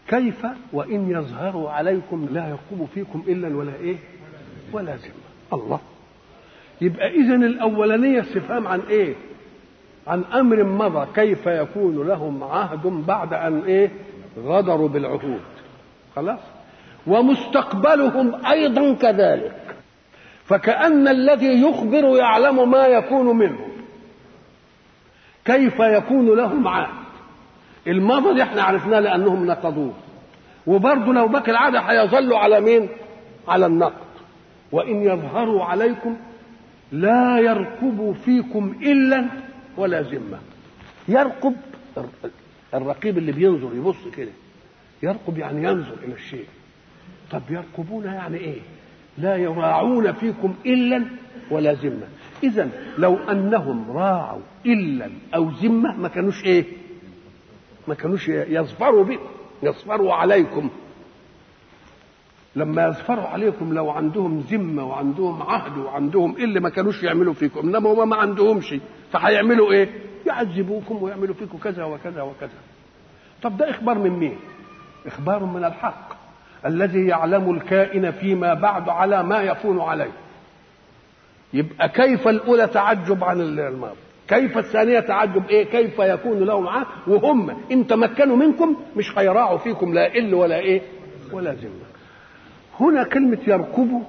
كيف وإن يظهروا عليكم لا يرقبوا فيكم إلا ولا إيه ولا ذمة الله يبقى إذا الأولانية استفهام عن إيه عن أمر مضى كيف يكون لهم عهد بعد أن إيه غدروا بالعهود خلاص ومستقبلهم أيضا كذلك فكأن الذي يخبر يعلم ما يكون منهم كيف يكون لهم عهد الماضي دي احنا عرفناه لانهم نقضوه وبرضه لو بقي العاده هيظلوا على مين على النقد وان يظهروا عليكم لا يرقبوا فيكم الا ولا ذمه يرقب الرقيب اللي بينظر يبص كده يرقب يعني ينظر الى الشيء طب يرقبون يعني ايه لا يراعون فيكم الا ولا ذمه اذا لو انهم راعوا الا او ذمه ما كانوش ايه ما كانوش يظفروا بكم يظفروا عليكم لما يظفروا عليكم لو عندهم ذمه وعندهم عهد وعندهم ايه اللي ما كانوش يعملوا فيكم انما هم ما عندهمش فهيعملوا ايه؟ يعذبوكم ويعملوا فيكم كذا وكذا وكذا طب ده اخبار من مين؟ اخبار من الحق الذي يعلم الكائن فيما بعد على ما يكون عليه يبقى كيف الاولى تعجب عن الماضي كيف الثانية تعجب ايه كيف يكون لهم عهد وهم ان تمكنوا منكم مش هيراعوا فيكم لا إل ولا ايه ولا ذمة هنا كلمة يركبوا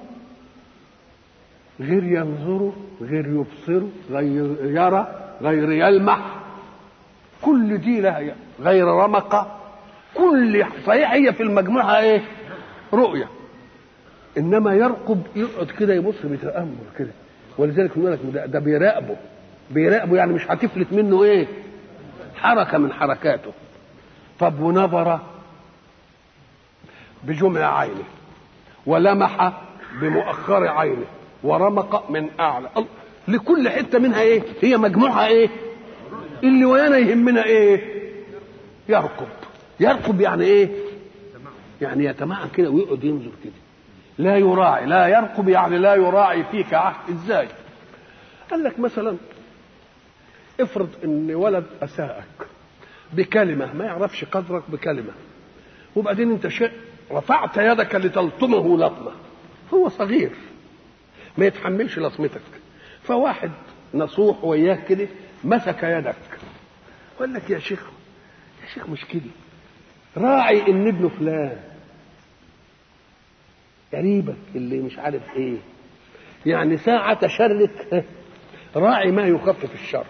غير ينظروا غير يبصروا غير يرى غير يلمح كل دي لها غير رمقة كل صحيح هي في المجموعة ايه رؤية انما يرقب يقعد كده يبص بتأمل كده ولذلك يقول لك ده, ده بيراقبه بيراقبه يعني مش هتفلت منه ايه حركه من حركاته طب ونظر بجمع عينه ولمح بمؤخر عينه ورمق من اعلى لكل حته منها ايه هي مجموعها ايه اللي ويانا يهمنا ايه يرقب يرقب يعني ايه يعني يتمعن كده ويقعد ينظر كده لا يراعي لا يرقب يعني لا يراعي فيك عهد ازاي قال لك مثلا افرض ان ولد اساءك بكلمه ما يعرفش قدرك بكلمه وبعدين انت شيء رفعت يدك لتلطمه لطمه هو صغير ما يتحملش لطمتك فواحد نصوح وياك كده مسك يدك قال لك يا شيخ يا شيخ مش كده راعي ان ابنه فلان قريبك اللي مش عارف ايه يعني ساعة شرك راعي ما يخفف الشر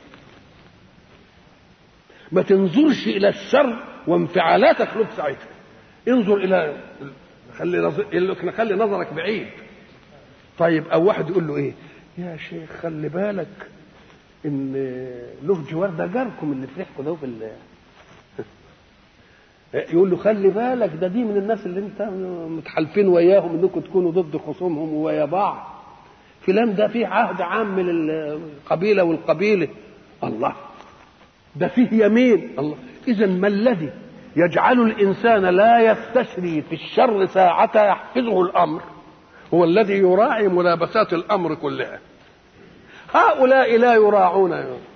ما تنظرش الى الشر وانفعالاتك له ساعتها انظر الى خلي نظر... خلي نظرك بعيد طيب او واحد يقول له ايه يا شيخ خلي بالك ان له جوار ده جاركم اللي فرحكوا ده في ال... يقول له خلي بالك ده دي من الناس اللي انت متحالفين وياهم انكم تكونوا ضد خصومهم ويا بعض فلان ده فيه عهد عام من القبيله والقبيله الله ده فيه يمين الله اذا ما الذي يجعل الانسان لا يستشري في الشر ساعة يحفظه الامر هو الذي يراعي ملابسات الامر كلها هؤلاء لا يراعون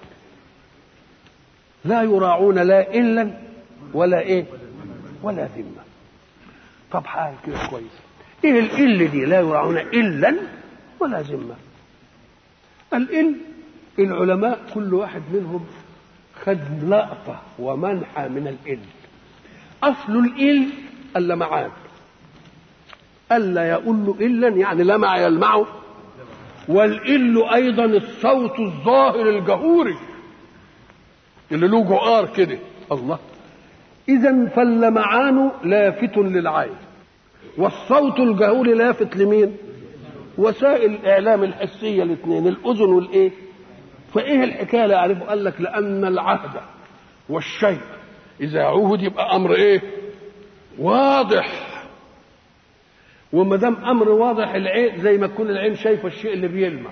لا يراعون لا الا ولا ايه ولا ذمه طب حال كده كويس ايه الال دي لا يراعون الا ولا ذمه الال العلماء كل واحد منهم خد لقطه ومنحى من الال اصل الال اللمعان الا يقول الا يعني لمع يلمعه والإل أيضا الصوت الظاهر الجهوري اللي له جؤار كده الله إذا فاللمعان لافت للعين والصوت الجهوري لافت لمين؟ وسائل الإعلام الحسية الاثنين الأذن والإيه؟ فإيه الحكاية لا أعرفه؟ قال لك لأن العهد والشيء إذا عهد يبقى أمر إيه؟ واضح وما دام امر واضح العين زي ما تكون العين شايفه الشيء اللي بيلمع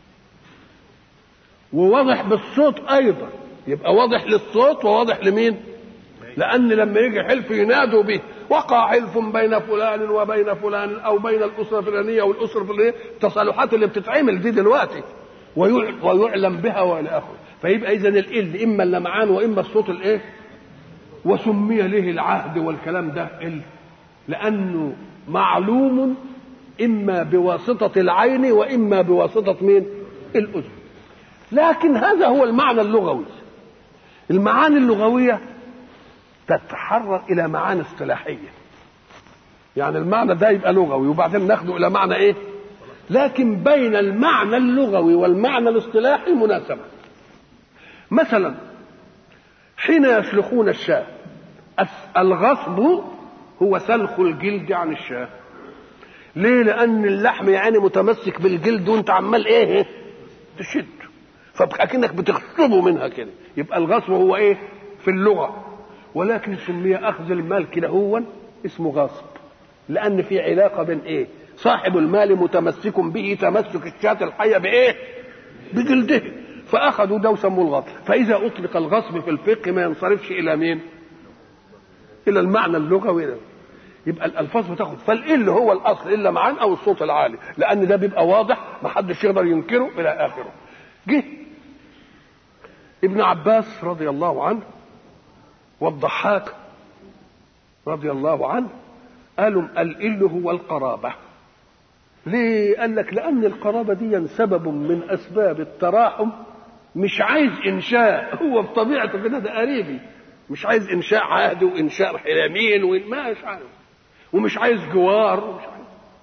وواضح بالصوت ايضا يبقى واضح للصوت وواضح لمين لان لما يجي حلف ينادوا به وقع حلف بين فلان وبين فلان او بين الاسره الفلانيه والاسره الفلانيه التصالحات اللي بتتعمل دي دلوقتي ويعلم بها والى اخره فيبقى اذا ال اما اللمعان واما الصوت الايه وسمي له العهد والكلام ده ال لانه معلوم اما بواسطه العين واما بواسطه مين الاذن لكن هذا هو المعنى اللغوي المعاني اللغويه تتحرر الى معاني اصطلاحيه يعني المعنى ده يبقى لغوي وبعدين ناخده الى معنى ايه لكن بين المعنى اللغوي والمعنى الاصطلاحي مناسبه مثلا حين يسلخون الشاة الغصب هو سلخ الجلد عن الشاة ليه لان اللحم يعني متمسك بالجلد وانت عمال ايه تشد فاكنك بتغصبه منها كده يبقى الغصب هو ايه في اللغه ولكن سمي اخذ المال كده هو اسمه غصب لان في علاقه بين ايه صاحب المال متمسك به تمسك الشاة الحية بايه بجلده فاخذوا ده وسموه الغصب فاذا اطلق الغصب في الفقه ما ينصرفش الى مين الى المعنى اللغوي ده يبقى الالفاظ بتاخد فالال هو الاصل الا معان او الصوت العالي لان ده بيبقى واضح ما حدش يقدر ينكره الى اخره جه ابن عباس رضي الله عنه والضحاك رضي الله عنه قالوا الإل هو القرابة ليه قال لك لأن القرابة دي سبب من أسباب التراحم مش عايز إنشاء هو بطبيعته كده ده قريبي مش عايز إنشاء عهد وإنشاء حلامين وما مش عارف ومش عايز جوار ومش عايز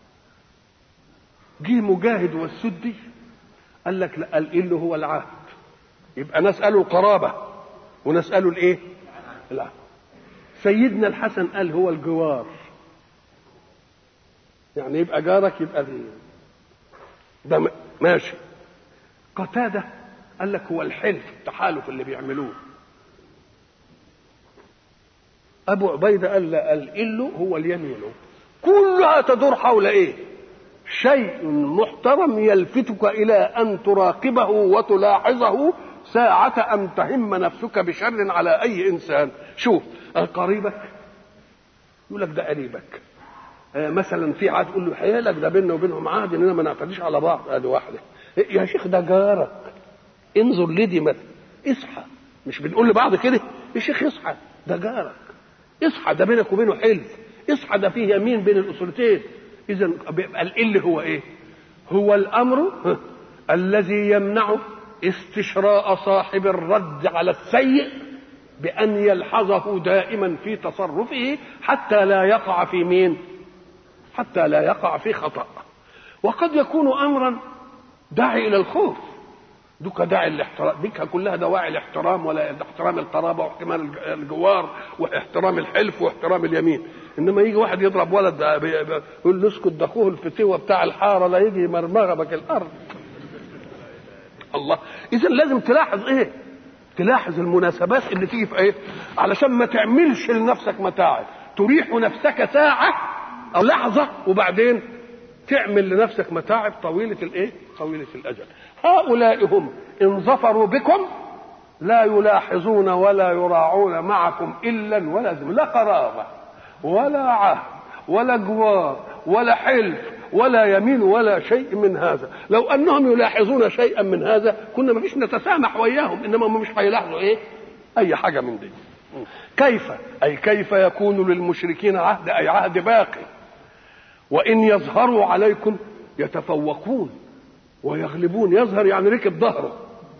جه مجاهد والسدي قال لك لا الإل هو العهد يبقى نسأله القرابة ونسأله الإيه؟ العهد سيدنا الحسن قال هو الجوار يعني يبقى جارك يبقى دي ده ماشي قتادة قال لك هو الحلف التحالف اللي بيعملوه أبو عبيدة قال لا الإل هو اليمين كلها تدور حول إيه شيء محترم يلفتك إلى أن تراقبه وتلاحظه ساعة أن تهم نفسك بشر على أي إنسان شوف قريبك يقول لك ده قريبك آه مثلا في عهد تقول له حيالك ده بيننا وبينهم عهد اننا ما نعتديش على بعض ادي واحده يا شيخ ده جارك انظر لدي مثلا اصحى مش بنقول لبعض كده يا شيخ اصحى ده جارك اصحى ده بينك وبينه حلف اصحى ده فيه يمين بين الاسرتين اذا بيبقى ال هو ايه هو الامر الذي يمنع استشراء صاحب الرد على السيء بأن يلحظه دائما في تصرفه حتى لا يقع في مين حتى لا يقع في خطأ وقد يكون أمرا داعي إلى الخوف دوك داعي الاحترام ديك كلها دواعي الاحترام ولا احترام القرابه واحترام الجوار واحترام الحلف واحترام اليمين انما يجي واحد يضرب ولد يقول له اسكت ده اخوه الفتوه بتاع الحاره لا يجي مرمغبك الارض الله اذا لازم تلاحظ ايه تلاحظ المناسبات اللي تيجي في ايه علشان ما تعملش لنفسك متاعب تريح نفسك ساعة أو لحظة وبعدين تعمل لنفسك متاعب طويلة الايه طويلة الأجل هؤلاء هم إن ظفروا بكم لا يلاحظون ولا يراعون معكم إلا ولا زم لا قرابة ولا عهد ولا جوار ولا حلف ولا يمين ولا شيء من هذا لو انهم يلاحظون شيئا من هذا كنا ما فيش نتسامح وياهم انما هم مش هيلاحظوا ايه اي حاجه من دي كيف اي كيف يكون للمشركين عهد اي عهد باقي وان يظهروا عليكم يتفوقون ويغلبون يظهر يعني ركب ظهره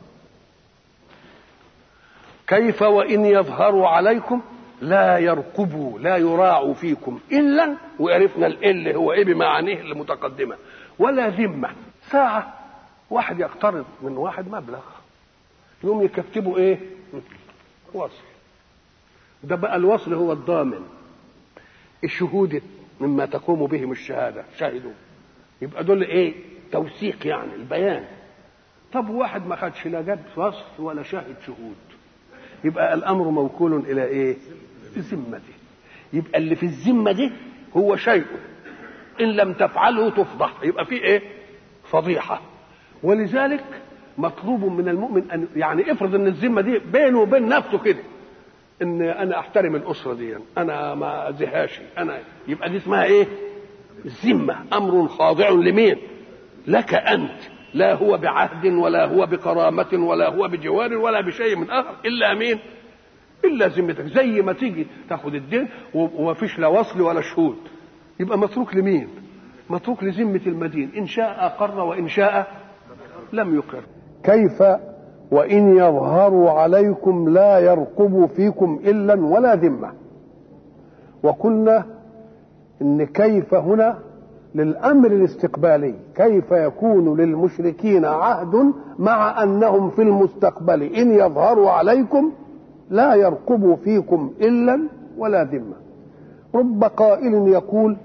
كيف وان يظهروا عليكم لا يرقبوا لا يراعوا فيكم الا وعرفنا ال هو ايه بمعانيه المتقدمه ولا ذمه ساعه واحد يقترض من واحد مبلغ يقوم يكتبوا ايه وصل ده بقى الوصل هو الضامن الشهود مما تقوم بهم الشهاده شهدوا يبقى دول ايه توثيق يعني البيان طب واحد ما خدش لا جاب وصل ولا شاهد شهود يبقى الامر موكول الى ايه في ذمته يبقى اللي في الذمه دي هو شيء ان لم تفعله تفضح يبقى في ايه فضيحه ولذلك مطلوب من المؤمن ان يعني افرض ان الذمه دي بينه وبين نفسه كده ان انا احترم الاسره دي انا ما اذيهاش انا يبقى دي اسمها ايه الذمه امر خاضع لمين لك انت لا هو بعهد ولا هو بكرامة ولا هو بجوار ولا بشيء من آخر إلا مين الا ذمتك زي ما تيجي تاخد الدين وما فيش لا وصل ولا شهود يبقى متروك لمين متروك لذمه المدين ان شاء اقر وان شاء لم يقر كيف وان يظهروا عليكم لا يرقبوا فيكم الا ولا ذمه وقلنا ان كيف هنا للامر الاستقبالي كيف يكون للمشركين عهد مع انهم في المستقبل ان يظهروا عليكم لا يرقبوا فيكم الا ولا ذمه رب قائل يقول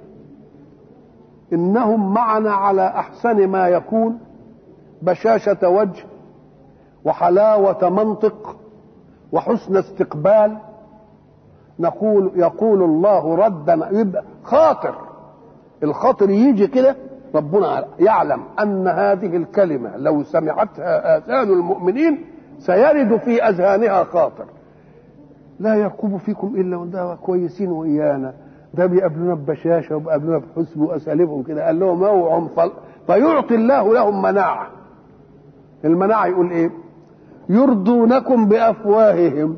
انهم معنا على احسن ما يكون بشاشه وجه وحلاوه منطق وحسن استقبال نقول يقول الله ردا يبقى خاطر الخاطر يجي كده ربنا يعلم ان هذه الكلمه لو سمعتها اذان المؤمنين سيرد في اذهانها خاطر لا يرقب فيكم الا ده كويسين ويانا ده بيقابلونا ببشاشه وبيقابلونا بحسن واساليبهم كده قال لهم اوعوا فيعطي الله لهم مناعه المناعه يقول ايه يرضونكم بافواههم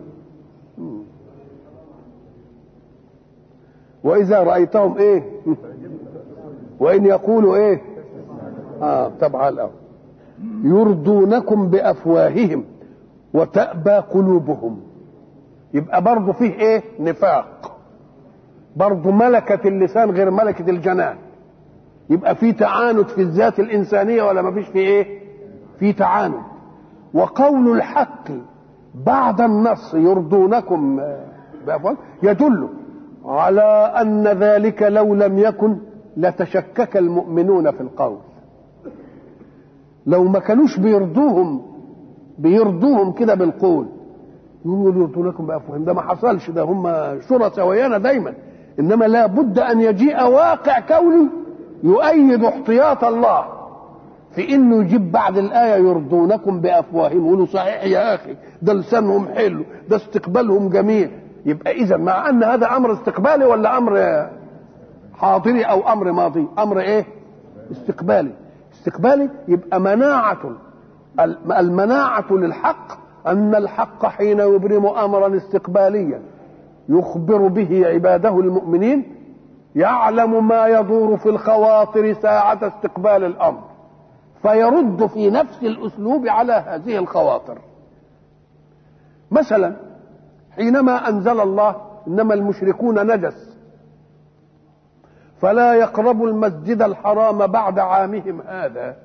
واذا رايتهم ايه وان يقولوا ايه اه تبع الاول يرضونكم بافواههم وتأبى قلوبهم يبقى برضه فيه ايه نفاق برضه ملكة اللسان غير ملكة الجنان يبقى في تعاند في الذات الإنسانية ولا ما فيش في ايه في تعاند وقول الحق بعد النص يرضونكم بأفواه يدل على أن ذلك لو لم يكن لتشكك المؤمنون في القول لو ما كانوش بيرضوهم بيرضوهم كده بالقول يقولوا يرضونكم بافواههم ده ما حصلش ده هم شرطة ويانا دايما انما لا بد ان يجيء واقع كوني يؤيد احتياط الله في انه يجيب بعد الايه يرضونكم بافواههم يقولوا صحيح يا اخي ده لسانهم حلو ده استقبالهم جميل يبقى اذا مع ان هذا امر استقبالي ولا امر حاضري او امر ماضي امر ايه استقبالي استقبالي يبقى مناعه المناعه للحق ان الحق حين يبرم امرا استقباليا يخبر به عباده المؤمنين يعلم ما يدور في الخواطر ساعه استقبال الامر فيرد في نفس الاسلوب على هذه الخواطر مثلا حينما انزل الله انما المشركون نجس فلا يقربوا المسجد الحرام بعد عامهم هذا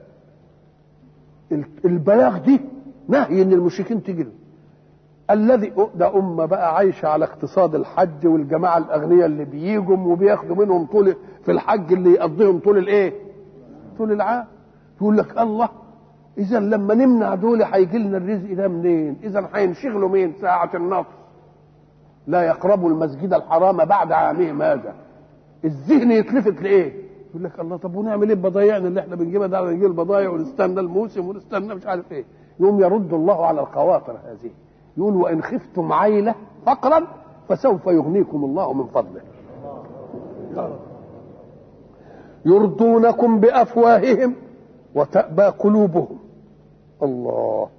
البلاغ دي نهي ان المشركين تجي الذي ده أمة بقى عايشة على اقتصاد الحج والجماعة الأغنياء اللي بيجوا وبياخدوا منهم طول في الحج اللي يقضيهم طول الإيه؟ طول العام يقول لك الله إذا لما نمنع دول هيجي لنا الرزق ده منين؟ إذا هينشغلوا مين ساعة النصر؟ لا يقربوا المسجد الحرام بعد عامهم هذا الذهن يتلفت لايه؟ يقول لك الله طب ونعمل ايه بضايعنا اللي احنا بنجيبها ده نجيب البضايع ونستنى الموسم ونستنى مش عارف ايه يقوم يرد الله على الخواطر هذه يقول وان خفتم عيله فقرا فسوف يغنيكم الله من فضله يرضونكم بافواههم وتأبى قلوبهم الله